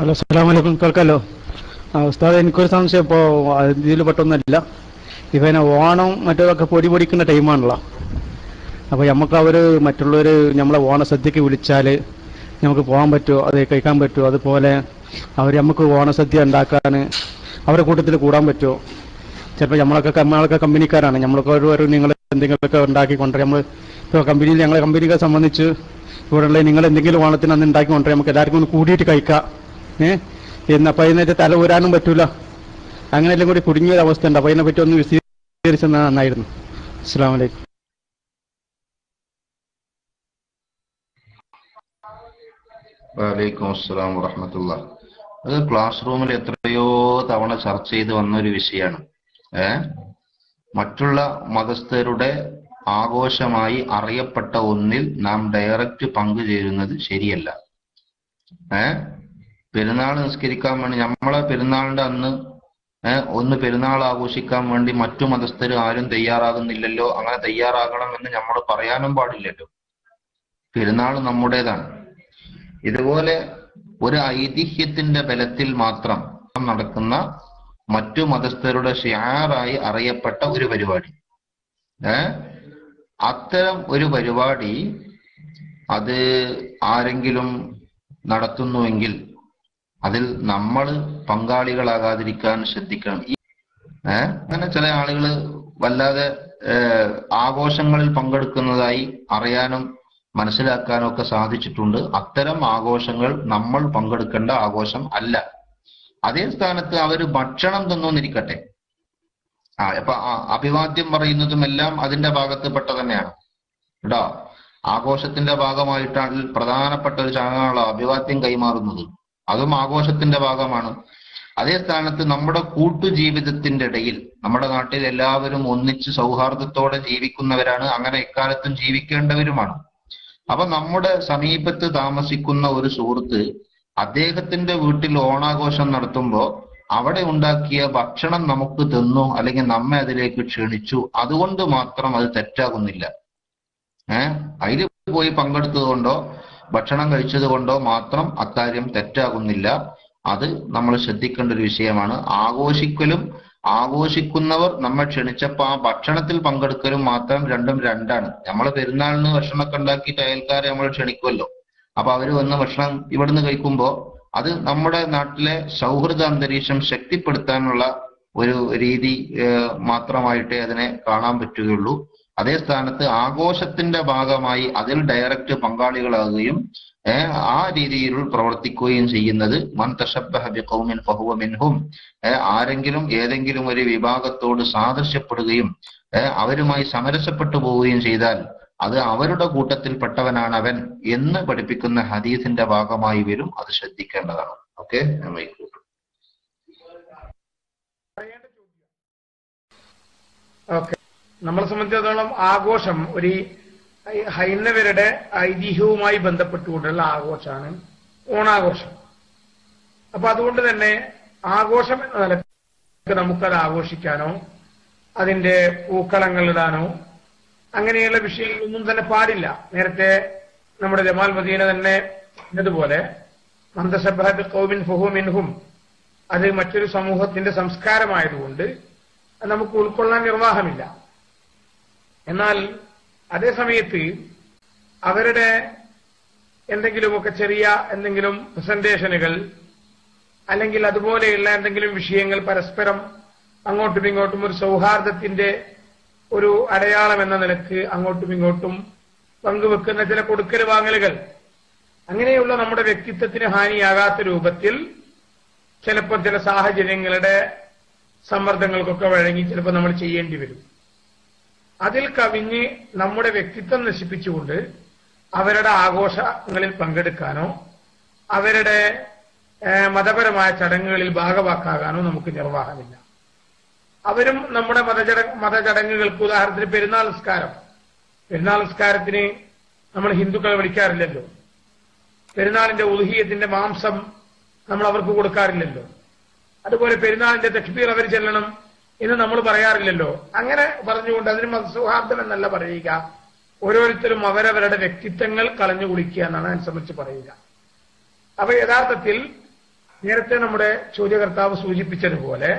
hello അസ്സാം വലൈക്കും കേൾക്കാലോ ആ ഉസ്താദ് എനിക്കൊരു സംശയം ഇപ്പോൾ ഇതിൽ പെട്ടൊന്നുമല്ല ഇവനെ ഓണം മറ്റൊക്കെ പൊടി പൊടിക്കുന്ന ടൈമാണല്ലോ അപ്പോൾ നമുക്ക് അവർ മറ്റുള്ളവർ നമ്മളെ ഓണസദ്യക്ക് വിളിച്ചാൽ നമുക്ക് പോകാൻ പറ്റുമോ അത് കഴിക്കാൻ പറ്റുമോ അതുപോലെ അവർ നമുക്ക് ഓണസദ്യ ഉണ്ടാക്കാൻ അവരുടെ കൂട്ടത്തിൽ കൂടാൻ പറ്റുമോ ചിലപ്പോൾ നമ്മളൊക്കെ നമ്മളൊക്കെ കമ്പനിക്കാരാണ് നമ്മളൊക്കെ ഒരു ഒരു നിങ്ങൾ എന്തെങ്കിലുമൊക്കെ ഉണ്ടാക്കി കൊണ്ടുവരാം നമ്മൾ ഇപ്പോൾ കമ്പനിയിൽ ഞങ്ങളെ കമ്പനിയെ സംബന്ധിച്ച് ഇവിടെയുള്ള നിങ്ങൾ എന്തെങ്കിലും ഓണത്തിന് അന്ന് ഉണ്ടാക്കി കൊണ്ടുവരാം നമുക്ക് എല്ലാവർക്കും ഒന്ന് കൂടിയിട്ട് കഴിക്കാം ഏഹ് എന്നപ്പോൾ അതിനകത്ത് തല ഊരാനും പറ്റൂല അങ്ങനെയെല്ലാം കൂടി കുടുങ്ങിയ ഒരു അവസ്ഥ ഉണ്ട് അപ്പോൾ അതിനെപ്പറ്റി ഒന്ന് വിശദീകരിച്ചത് നന്നായിരുന്നു അസ്സാം വലൈക്കും വലൈക്കും അസ്സലാം വറഹമത്തുള്ള അത് ക്ലാസ് റൂമിൽ എത്രയോ തവണ ചർച്ച ചെയ്ത് വന്ന ഒരു വിഷയമാണ് ഏ മറ്റുള്ള മതസ്ഥരുടെ ആഘോഷമായി അറിയപ്പെട്ട ഒന്നിൽ നാം ഡയറക്റ്റ് പങ്കുചേരുന്നത് ശരിയല്ല ഏ പെരുന്നാൾ നിസ്കരിക്കാൻ വേണ്ടി നമ്മളെ പെരുന്നാളിന്റെ അന്ന് ഏ ഒന്ന് പെരുന്നാൾ ആഘോഷിക്കാൻ വേണ്ടി മറ്റു മതസ്ഥർ ആരും തയ്യാറാകുന്നില്ലല്ലോ അങ്ങനെ തയ്യാറാകണമെന്ന് നമ്മൾ പറയാനും പാടില്ലല്ലോ പെരുന്നാൾ നമ്മുടേതാണ് ഇതുപോലെ ഒരു ഐതിഹ്യത്തിന്റെ ബലത്തിൽ മാത്രം നടക്കുന്ന മറ്റു മതസ്ഥരുടെ ഷിയാറായി അറിയപ്പെട്ട ഒരു പരിപാടി ഏ അത്തരം ഒരു പരിപാടി അത് ആരെങ്കിലും നടത്തുന്നുവെങ്കിൽ അതിൽ നമ്മൾ പങ്കാളികളാകാതിരിക്കാൻ ശ്രദ്ധിക്കണം ഈ ഏ അങ്ങനെ ചില ആളുകൾ വല്ലാതെ ഏഹ് ആഘോഷങ്ങളിൽ പങ്കെടുക്കുന്നതായി അറിയാനും മനസ്സിലാക്കാനും ഒക്കെ സാധിച്ചിട്ടുണ്ട് അത്തരം ആഘോഷങ്ങൾ നമ്മൾ പങ്കെടുക്കേണ്ട ആഘോഷം അല്ല അതേ സ്ഥാനത്ത് അവര് ഭക്ഷണം തന്നോന്നിരിക്കട്ടെ ആ അപ്പൊ ആ അഭിവാദ്യം പറയുന്നതും എല്ലാം അതിന്റെ ഭാഗത്ത് പെട്ട തന്നെയാണ് കേട്ടോ ആഘോഷത്തിന്റെ ഭാഗമായിട്ടാണ് പ്രധാനപ്പെട്ട ഒരു ചടങ്ങാണല്ലോ അഭിവാദ്യം കൈമാറുന്നത് അതും ആഘോഷത്തിന്റെ ഭാഗമാണ് അതേ സ്ഥാനത്ത് നമ്മുടെ കൂട്ടുജീവിതത്തിന്റെ ഇടയിൽ നമ്മുടെ നാട്ടിൽ എല്ലാവരും ഒന്നിച്ച് സൗഹാർദ്ദത്തോടെ ജീവിക്കുന്നവരാണ് അങ്ങനെ എക്കാലത്തും ജീവിക്കേണ്ടവരുമാണ് അപ്പൊ നമ്മുടെ സമീപത്ത് താമസിക്കുന്ന ഒരു സുഹൃത്ത് അദ്ദേഹത്തിന്റെ വീട്ടിൽ ഓണാഘോഷം നടത്തുമ്പോ അവിടെ ഉണ്ടാക്കിയ ഭക്ഷണം നമുക്ക് തന്നു അല്ലെങ്കിൽ നമ്മെ അതിലേക്ക് ക്ഷണിച്ചു അതുകൊണ്ട് മാത്രം അത് തെറ്റാകുന്നില്ല ഏഹ് അതിൽ പോയി പങ്കെടുത്തത് കൊണ്ടോ ഭക്ഷണം കഴിച്ചത് കൊണ്ടോ മാത്രം അക്കാര്യം തെറ്റാകുന്നില്ല അത് നമ്മൾ ശ്രദ്ധിക്കേണ്ട ഒരു വിഷയമാണ് ആഘോഷിക്കലും ആഘോഷിക്കുന്നവർ നമ്മെ ക്ഷണിച്ചപ്പോ ആ ഭക്ഷണത്തിൽ പങ്കെടുക്കലും മാത്രം രണ്ടും രണ്ടാണ് നമ്മൾ പെരുന്നാളിന് ഭക്ഷണമൊക്കെ ഉണ്ടാക്കിയിട്ട് അയൽക്കാരെ നമ്മൾ ക്ഷണിക്കുമല്ലോ അപ്പൊ അവര് വന്ന് ഭക്ഷണം ഇവിടുന്ന് കഴിക്കുമ്പോ അത് നമ്മുടെ നാട്ടിലെ സൗഹൃദ അന്തരീക്ഷം ശക്തിപ്പെടുത്താനുള്ള ഒരു രീതി ഏഹ് മാത്രമായിട്ടേ അതിനെ കാണാൻ പറ്റുകയുള്ളൂ അതേ സ്ഥാനത്ത് ആഘോഷത്തിന്റെ ഭാഗമായി അതിൽ ഡയറക്റ്റ് പങ്കാളികളാകുകയും ഏഹ് ആ രീതിയിൽ പ്രവർത്തിക്കുകയും ചെയ്യുന്നത് മൻ തശബ്ബഹ ബിഖൗമിൻ ഫഹുവ മിൻഹും ഏഹ് ആരെങ്കിലും ഏതെങ്കിലും ഒരു വിഭാഗത്തോട് സാദൃശ്യപ്പെടുകയും ഏഹ് അവരുമായി സമരസപ്പെട്ടു പോവുകയും ചെയ്താൽ അത് അവരുടെ കൂട്ടത്തിൽപ്പെട്ടവനാണ് അവൻ എന്ന് പഠിപ്പിക്കുന്ന ഹദീസിന്റെ ഭാഗമായി വരും അത് ശ്രദ്ധിക്കേണ്ടതാണ് ഓക്കെ ഓക്കെ നമ്മളെ സംബന്ധിച്ചിടത്തോളം ആഘോഷം ഒരു ഹൈന്ദവരുടെ ഐതിഹ്യവുമായി ബന്ധപ്പെട്ടുകൊണ്ടുള്ള ആഘോഷമാണ് ഓണാഘോഷം അപ്പൊ അതുകൊണ്ട് തന്നെ ആഘോഷം എന്ന നിലക്ക് നമുക്കത് ആഘോഷിക്കാനോ അതിന്റെ പൂക്കളങ്ങൾ ഇടാനോ അങ്ങനെയുള്ള വിഷയങ്ങളൊന്നും തന്നെ പാടില്ല നേരത്തെ നമ്മുടെ ജമാൽ മദീന തന്നെ ഇതുപോലെ മന്ദസഭത്ത് കൗമിൻ ഫുഹുമിൻഹും അത് മറ്റൊരു സമൂഹത്തിന്റെ സംസ്കാരമായതുകൊണ്ട് അത് നമുക്ക് ഉൾക്കൊള്ളാൻ നിർവാഹമില്ല എന്നാൽ അതേ സമയത്ത് അവരുടെ എന്തെങ്കിലുമൊക്കെ ചെറിയ എന്തെങ്കിലും പ്രസന്റേഷനുകൾ അല്ലെങ്കിൽ അതുപോലെയുള്ള എന്തെങ്കിലും വിഷയങ്ങൾ പരസ്പരം അങ്ങോട്ടും ഇങ്ങോട്ടും ഒരു സൗഹാർദ്ദത്തിന്റെ ഒരു അടയാളം എന്ന നിലക്ക് അങ്ങോട്ടും ഇങ്ങോട്ടും പങ്കുവെക്കുന്ന ചില കൊടുക്കൽ വാങ്ങലുകൾ അങ്ങനെയുള്ള നമ്മുടെ വ്യക്തിത്വത്തിന് ഹാനിയാകാത്ത രൂപത്തിൽ ചിലപ്പോൾ ചില സാഹചര്യങ്ങളുടെ സമ്മർദ്ദങ്ങൾക്കൊക്കെ വഴങ്ങി ചിലപ്പോൾ നമ്മൾ ചെയ്യേണ്ടി വരും അതിൽ കവിഞ്ഞ് നമ്മുടെ വ്യക്തിത്വം നശിപ്പിച്ചുകൊണ്ട് അവരുടെ ആഘോഷങ്ങളിൽ പങ്കെടുക്കാനോ അവരുടെ ഏഹ്, മതപരമായ ചടങ്ങുകളിൽ ഭാഗവാക്കാകാനോ നമുക്ക് നിർവാഹമില്ല അവരും നമ്മുടെ മതചട മതചടങ്ങുകൾക്ക് ഉദാഹരണത്തിന് പെരുന്നാൾ നിസ്കാരം പെരുന്നാൾ നിസ്കാരത്തിന് നമ്മൾ ഹിന്ദുക്കളെ വിളിക്കാറില്ലല്ലോ പെരുന്നാളിന്റെ ഉദുഹീയത്തിന്റെ മാംസം നമ്മൾ അവർക്ക് കൊടുക്കാറില്ലല്ലോ അതുപോലെ പെരുന്നാളിന്റെ തക്ബീർ അവർ ചെല്ലണം എന്ന് നമ്മൾ പറയാറില്ലല്ലോ അങ്ങനെ പറഞ്ഞുകൊണ്ട് അതിന് മതസൗഹാർദ്ദം എന്നല്ല പറയുക ഓരോരുത്തരും അവരവരുടെ വ്യക്തിത്വങ്ങൾ കളഞ്ഞു കുളിക്കുക എന്നാണ് അതിനെ സംബന്ധിച്ച് പറയുക അപ്പൊ യഥാർത്ഥത്തിൽ നേരത്തെ നമ്മുടെ ചോദ്യകർത്താവ് സൂചിപ്പിച്ചതുപോലെ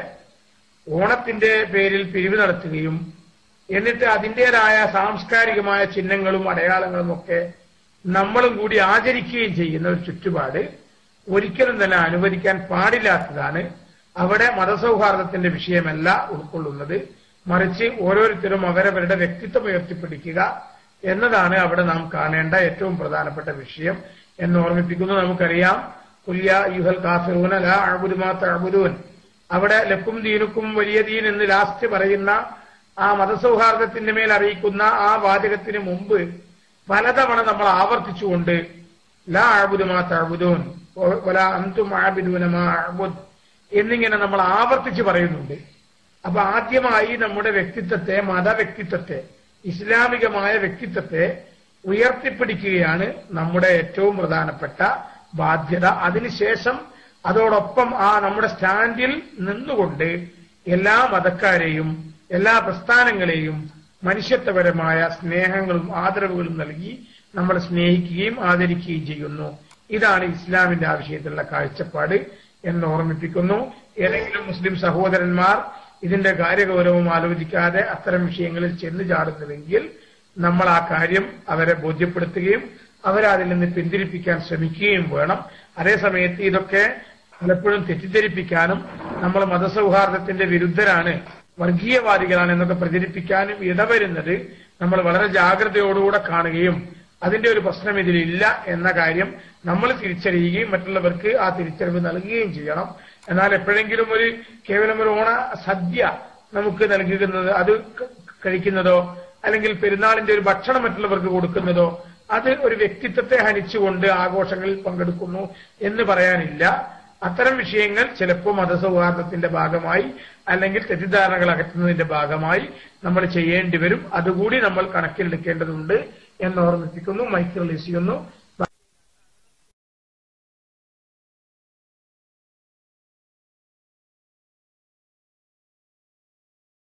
ഓണത്തിന്റെ പേരിൽ പിരിവ് നടത്തുകയും എന്നിട്ട് അതിൻ്റെതായ സാംസ്കാരികമായ ചിഹ്നങ്ങളും അടയാളങ്ങളും ഒക്കെ നമ്മളും കൂടി ആചരിക്കുകയും ചെയ്യുന്ന ഒരു ചുറ്റുപാട് ഒരിക്കലും തന്നെ അനുവദിക്കാൻ പാടില്ലാത്തതാണ് അവിടെ മതസൗഹാർദ്ദത്തിന്റെ വിഷയമല്ല ഉൾക്കൊള്ളുന്നത് മറിച്ച് ഓരോരുത്തരും അവരവരുടെ വ്യക്തിത്വം ഉയർത്തിപ്പിടിക്കുക എന്നതാണ് അവിടെ നാം കാണേണ്ട ഏറ്റവും പ്രധാനപ്പെട്ട വിഷയം എന്ന് ഓർമ്മിപ്പിക്കുന്നു നമുക്കറിയാം കുല്യ യുഹൽ കാഫിറൂന ലാ അഅ്ബുദു മാ തഅ്ബുദൂൻ അവിടെ ലക്കും ദീനുക്കും വലിയ ദീൻ എന്ന് ലാസ്റ്റ് പറയുന്ന ആ മതസൗഹാർദ്ദത്തിന്റെ മേൽ അറിയിക്കുന്ന ആ വാചകത്തിന് മുമ്പ് പലതവണ നമ്മൾ ആവർത്തിച്ചുകൊണ്ട് ലാ അഅ്ബുദു മാ തഅ്ബുദൂൻ വല അൻതും അഅ്ബുദൂന മാ അഅ്ബുദ് എന്നിങ്ങനെ നമ്മൾ ആവർത്തിച്ച് പറയുന്നുണ്ട് അപ്പൊ ആദ്യമായി നമ്മുടെ വ്യക്തിത്വത്തെ മതവ്യക്തിത്വത്തെ ഇസ്ലാമികമായ വ്യക്തിത്വത്തെ ഉയർത്തിപ്പിടിക്കുകയാണ് നമ്മുടെ ഏറ്റവും പ്രധാനപ്പെട്ട ബാധ്യത അതിനുശേഷം അതോടൊപ്പം ആ നമ്മുടെ സ്റ്റാൻഡിൽ നിന്നുകൊണ്ട് എല്ലാ മതക്കാരെയും എല്ലാ പ്രസ്ഥാനങ്ങളെയും മനുഷ്യത്വപരമായ സ്നേഹങ്ങളും ആദരവുകളും നൽകി നമ്മൾ സ്നേഹിക്കുകയും ആദരിക്കുകയും ചെയ്യുന്നു ഇതാണ് ഇസ്ലാമിന്റെ ആ വിഷയത്തിലുള്ള കാഴ്ചപ്പാട് എന്ന് ഓർമ്മിപ്പിക്കുന്നു ഏതെങ്കിലും മുസ്ലിം സഹോദരന്മാർ ഇതിന്റെ കാര്യഗൗരവം ആലോചിക്കാതെ അത്തരം വിഷയങ്ങളിൽ ചെന്ന് ചാടുന്നുവെങ്കിൽ നമ്മൾ ആ കാര്യം അവരെ ബോധ്യപ്പെടുത്തുകയും അവരെ അതിൽ നിന്ന് പിന്തിരിപ്പിക്കാൻ ശ്രമിക്കുകയും വേണം അതേസമയത്ത് ഇതൊക്കെ പലപ്പോഴും തെറ്റിദ്ധരിപ്പിക്കാനും നമ്മൾ മതസൗഹാർദ്ദത്തിന്റെ വിരുദ്ധരാണ് വർഗീയവാദികളാണ് എന്നൊക്കെ പ്രചരിപ്പിക്കാനും ഇടവരുന്നത് നമ്മൾ വളരെ ജാഗ്രതയോടുകൂടെ കാണുകയും അതിന്റെ ഒരു പ്രശ്നം ഇതിലില്ല എന്ന കാര്യം നമ്മൾ തിരിച്ചറിയുകയും മറ്റുള്ളവർക്ക് ആ തിരിച്ചറിവ് നൽകുകയും ചെയ്യണം എന്നാൽ എപ്പോഴെങ്കിലും ഒരു കേവലം ഒരു ഓണ സദ്യ നമുക്ക് നൽകുന്നത് അത് ക- കഴിക്കുന്നതോ അല്ലെങ്കിൽ പെരുന്നാളിന്റെ ഒരു ഭക്ഷണം മറ്റുള്ളവർക്ക് കൊടുക്കുന്നതോ അത് ഒരു വ്യക്തിത്വത്തെ ഹനിച്ചുകൊണ്ട് ആഘോഷങ്ങളിൽ പങ്കെടുക്കുന്നു എന്ന് പറയാനില്ല അത്തരം വിഷയങ്ങൾ ചിലപ്പോൾ മതസൗഹാർദ്ദത്തിന്റെ ഭാഗമായി അല്ലെങ്കിൽ തെറ്റിദ്ധാരണകൾ അകറ്റുന്നതിന്റെ ഭാഗമായി നമ്മൾ ചെയ്യേണ്ടി വരും അതുകൂടി നമ്മൾ കണക്കിലെടുക്കേണ്ടതുണ്ട് എന്ന് ഓർമ്മിപ്പിക്കുന്നു മൈക്ക് റിലീസ് ചെയ്യുന്നു